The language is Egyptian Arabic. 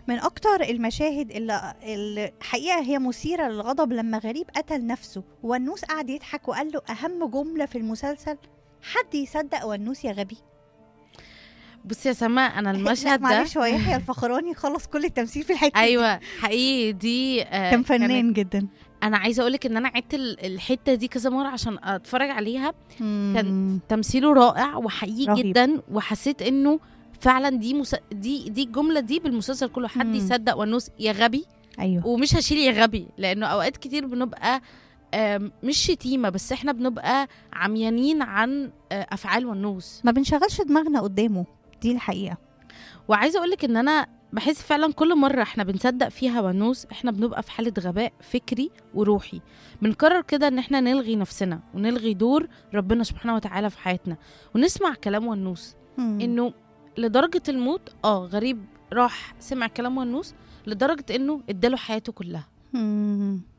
من اكتر المشاهد اللي اللي الحقيقه هي مثيره للغضب لما غريب قتل نفسه ونوس قعد يضحك وقال له اهم جمله في المسلسل حد يصدق ونوس يا غبي بصي يا سما انا لا، المشهد ده معلش هو يحيى الفخراني خلص كل التمثيل في الحته دي. ايوه حقيقي دي آه، كان كانت- فنان جدا انا عايزه اقولك ان انا عدت ال- الحته دي كذا مره عشان اتفرج عليها كان تمثيله رائع وحقيقي رهيب. جدا وحسيت انه فعلا دي مس... دي دي الجمله دي بالمسلسل كله حد مم. يصدق ونوس يا غبي ايوه ومش هشيل يا غبي لانه اوقات كتير بنبقى آم، مش شتيمه بس احنا بنبقى عميانين عن آه، افعال ونوس ما بنشغلش دماغنا قدامه دي الحقيقه وعايزه اقولك ان انا بحس فعلا كل مره احنا بنصدق فيها ونوس احنا بنبقى في حاله غباء فكري وروحي بنقرر كده ان احنا نلغي نفسنا ونلغي دور ربنا سبحانه وتعالى في حياتنا ونسمع كلام ونوس مم. انه لدرجه الموت اه غريب راح سمع كلام ونوس لدرجه انه اداله حياته كلها مم.